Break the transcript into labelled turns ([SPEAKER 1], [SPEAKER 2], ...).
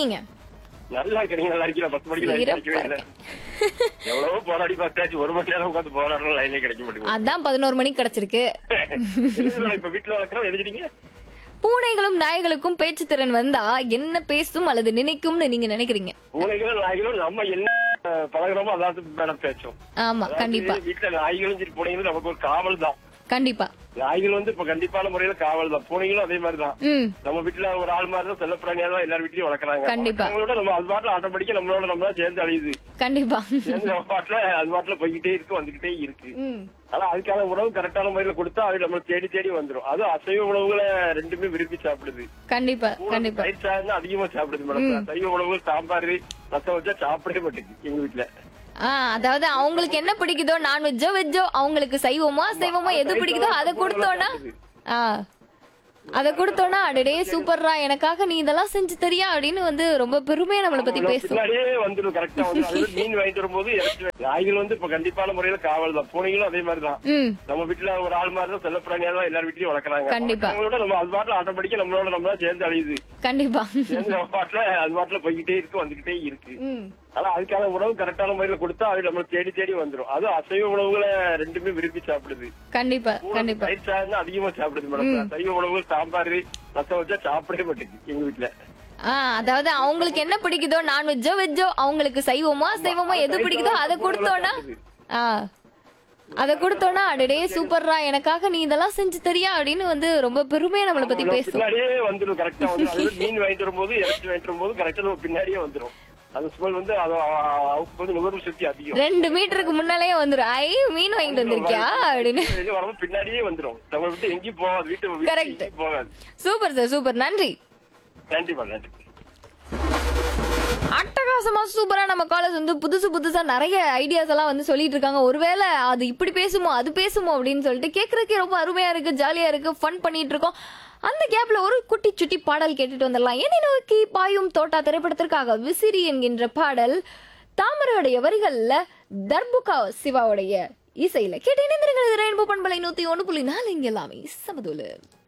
[SPEAKER 1] இருக்கீங்க
[SPEAKER 2] நல்லா இருக்கிறீங்க நல்லா இருக்கீங்க பத்து மணிக்கு லைன்
[SPEAKER 1] சிறப்பா
[SPEAKER 2] கிடைக்கவே இல்லை எவ்வளவோ போராடி பார்த்தாச்சு ஒரு மணி நேரம் உட்காந்து போராடுறோம் லைனே கிடைக்க மாட்டேங்குது
[SPEAKER 1] அதான் பதினோரு மணிக்கு கிடைச்சிருக்கு
[SPEAKER 2] இல்ல, இப்ப வீட்டுல வளர்க்குறோம் எழுதிட்டீங்க
[SPEAKER 1] பூனைகளும் நாய்களுக்கும் பேச்சு திறன் வந்தா என்ன பேசும் அல்லது நினைக்கும்னு நீங்க நினைக்கிறீங்க
[SPEAKER 2] பூனைகளும் நாய்களும் நம்ம என்ன அஹ், பழகுறோமோ அதாவது மேடம் பேசும்
[SPEAKER 1] ஆமா கண்டிப்பா
[SPEAKER 2] அதாவது வீட்டுல நாய்களும் சரி பூனைகளும் நமக்கு ஒரு காவல் தான்
[SPEAKER 1] கண்டிப்பா
[SPEAKER 2] நாய்கள் வந்து இப்ப கண்டிப்பான முறையில காவல் தான் பூனைகளும் அதே மாதிரி தான்
[SPEAKER 1] ம்
[SPEAKER 2] நம்ம வீட்டுல ஒரு ஆள் மாதிரி தான் செல்லப்பிராணியா தான் எல்லார் வீட்லயும் வளர்க்குறாங்க
[SPEAKER 1] கண்டிப்பா.
[SPEAKER 2] அவங்களோட நம்ம அது பாட்டுல ஆட்டோமேட்டிக்கா நம்மளோட நம்ம தான் சேர்ந்து அழியுது
[SPEAKER 1] கண்டிப்பா
[SPEAKER 2] சேர்ந்து நம்ம பாட்டுல அது பாட்டுல போய்கிட்டே இருக்கு வந்துகிட்டே இருக்கு
[SPEAKER 1] ம்
[SPEAKER 2] ஆனா அதுக்கான உணவு கரெக்டான முறையில கொடுத்தா அது நம்ம தேடி தேடி வந்துரும் அதுவும் அசைவ உணவுகளை ரெண்டுமே விரும்பி சாப்பிடுது
[SPEAKER 1] கண்டிப்பா கண்டிப்பா
[SPEAKER 2] தயிர் சாதம் தான் அதிகமா சாப்பிடுது மேடம் சைவ உணவுகள் சாம்பார் ரசம் வச்சா சாப்பிடவே மாட்டேங்குது எங்க வீட்டுல
[SPEAKER 1] ஆ அதாவது அவங்களுக்கு என்ன பிடிக்குதோ நான்வெஜ்ஜோ வெஜ்ஜோ அவங்களுக்கு சைவமோ அசைவமோ எது பிடிக்குதோ அதை கொடுத்தோன்னா ஆ அதை கொடுத்தோன்னா அடடே சூப்பர்ரா எனக்காக நீ இதெல்லாம் செஞ்சு தரியா அப்படின்னு வந்து ரொம்ப பெருமையா நம்மளை பத்தி பேசும்
[SPEAKER 2] பின்னாடியே வந்துடும் கரெக்டா வந்து அது மீன் வாங்கிட்டு வரும்போது இறைச்சி வாங்கி- நாய்கள் வந்து இப்ப கண்டிப்பான முறையில காவல் தான் பூனைகளும் அதே மாதிரி தான்
[SPEAKER 1] ம்
[SPEAKER 2] நம்ம வீட்டுல ஒரு ஆள் மாதிரி தான் செல்லப்பிராணியா தான் எல்லார் வீட்லயும் வளர்க்குறாங்க
[SPEAKER 1] கண்டிப்பா.
[SPEAKER 2] அவங்களோட நம்ம அது பாட்டுல ஆட்டோமேட்டிக்கா நம்மளோட நம்ம தான் சேர்ந்து அழியுது
[SPEAKER 1] கண்டிப்பா
[SPEAKER 2] சேர்ந்து நம்ம பாட்டுல அது பாட்டுல போய்கிட்டே இருக்கு வந்துகிட்டே இருக்கு
[SPEAKER 1] ம்
[SPEAKER 2] ஆனா அதுக்கான உணவு கரெக்டான முறையில கொடுத்தா அது நம்ம தேடி தேடி வந்துரும் அதுவும் அசைவ உணவுகளை ரெண்டுமே விரும்பி சாப்பிடுது
[SPEAKER 1] கண்டிப்பா கண்டிப்பா
[SPEAKER 2] தயிர் சாதம் தான் அதிகமா சாப்பிடுது மேடம் சைவ உணவுகள் சாம்பார் ரசம் வச்சா சாப்பிடவே மாட்டேங்குது எங்க வீட்டுல
[SPEAKER 1] ஆ அதாவது அவங்களுக்கு என்ன பிடிக்குதோ நான்வெஜ்ஜோ வெஜ்ஜோ அவங்களுக்கு சைவமோ அசைவமோ எது பிடிக்குதோ அதை கொடுத்தோன்னா ஆ அதை கொடுத்தோன்னா அடடே சூப்பர்ரா எனக்காக நீ இதெல்லாம் செஞ்சு தரியா அப்படின்னு வந்து ரொம்ப பெருமையா நம்மளை பத்தி பேசும்
[SPEAKER 2] பின்னாடியே வந்துடும் கரெக்டா வந்து அது மீன் வாங்கிட்டு வரும்போது இறைச்சி வாங்கிட்டு வரும்போது கரெக்டா நம்ம பின்னாடியே வந்துரும் அந்த ஸ்மெல் வந்து அது அ- அவருக்கு வந்து நுகர்வு சக்தி அதிகம்
[SPEAKER 1] ரெண்டு மீட்டருக்கு முன்னாலேயே வந்துரும் ஐ மீன் வாங்கிட்டு வந்திருக்கியா அப்படின்னு
[SPEAKER 2] வெளிய வரும்போது பின்னாடியே வந்துரும் நம்ம விட்டு எங்கேயும் போகாது வீட்டு வீட்டு
[SPEAKER 1] Correct.
[SPEAKER 2] எங்கேயும் போகாது
[SPEAKER 1] சூப்பர் சார் சூப்பர் நன்றி
[SPEAKER 2] நன்றி மேடம் நன்றி
[SPEAKER 1] அட்டகாசமா சூப்பரா நம்ம காலேஜ் வந்து புதுசு புதுசா நிறைய ஐடியாஸ் எல்லாம் வந்து சொல்லிட்டு இருக்காங்க ஒருவேளை அது இப்படி பேசுமோ அது பேசுமோ அப்படின்னு சொல்லிட்டு கேக்குறதுக்கே ரொம்ப அருமையா இருக்கு ஜாலியா இருக்கு ஃபன் பண்ணிட்டு இருக்கோம் அந்த கேப்ல ஒரு குட்டி சுட்டி பாடல் கேட்டுட்டு வந்துடலாம் என்னை நோக்கி பாயும் தோட்டா திரைப்படத்திற்காக விசிறி என்கின்ற பாடல் தாமரையுடைய வரிகள்ல தர்புகா சிவாவுடைய இசையில கேட்டு இணைந்திருக்கிறது ரெயின்போ பண்பலை நூத்தி ஒண்ணு புள்ளி நாலு இங்க எல்லாமே சமதூலு